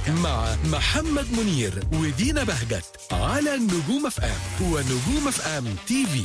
مع محمد منير ودينا بهجت على نجوم اف ام ونجوم اف ام تي في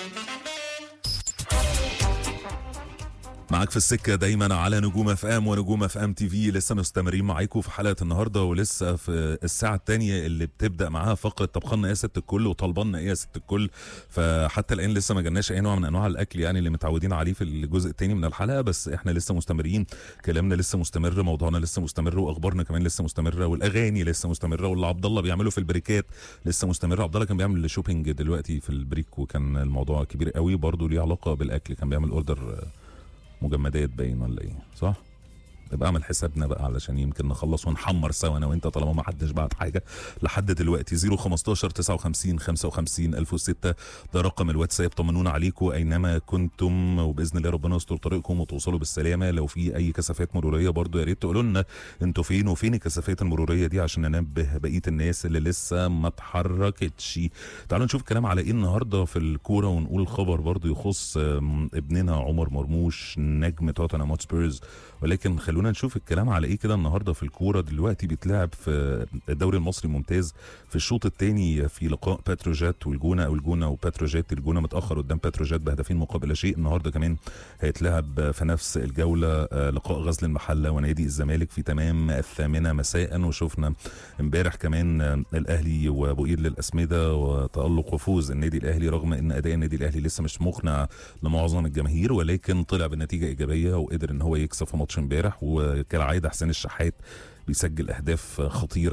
معاك في السكة دايما على نجوم اف ام ونجوم اف ام تي في لسه مستمرين معاكم في حلقة النهاردة ولسه في الساعة الثانية اللي بتبدأ معاها فقرة طبخنا ايه يا ست الكل وطلبنا ايه يا ست الكل فحتى الآن لسه ما جالناش أي نوع من أنواع الأكل يعني اللي متعودين عليه في الجزء الثاني من الحلقة بس احنا لسه مستمرين كلامنا لسه مستمر موضوعنا لسه مستمر وأخبارنا كمان لسه مستمرة والأغاني لسه مستمرة واللي عبد الله بيعمله في البريكات لسه مستمر عبد الله كان بيعمل شوبينج دلوقتي في البريك وكان الموضوع كبير قوي برضه ليه علاقة بالأكل كان بيعمل اوردر مجمدات باين ولا ايه صح يبقى اعمل حسابنا بقى علشان يمكن نخلص ونحمر سوا انا وانت طالما ما حدش بعت حاجه لحد دلوقتي 015 59 55 1006 ده رقم الواتساب طمنونا عليكم اينما كنتم وباذن الله ربنا يستر طريقكم وتوصلوا بالسلامه لو في اي كثافات مروريه برضو يا ريت تقولوا لنا انتوا فين وفين الكثافات المروريه دي عشان ننبه بقيه الناس اللي لسه ما اتحركتش تعالوا نشوف كلام على ايه النهارده في الكوره ونقول خبر برضو يخص آم، ابننا عمر مرموش نجم توتنهام هوتسبيرز ولكن خلونا نشوف الكلام على ايه كده النهارده في الكوره دلوقتي بيتلعب في الدوري المصري الممتاز في الشوط الثاني في لقاء باتروجات والجونه او الجونه وباتروجات الجونه متاخر قدام باتروجات بهدفين مقابل لا شيء النهارده كمان هيتلعب في نفس الجوله آه، لقاء غزل المحله ونادي الزمالك في تمام الثامنه مساء وشفنا امبارح كمان آه، الاهلي وبوئير للاسمده وتالق وفوز النادي الاهلي رغم ان اداء النادي الاهلي لسه مش مقنع لمعظم الجماهير ولكن طلع بنتيجه ايجابيه وقدر ان هو يكسب في ماتش امبارح وكالعاده حسين الشحات بيسجل اهداف خطيره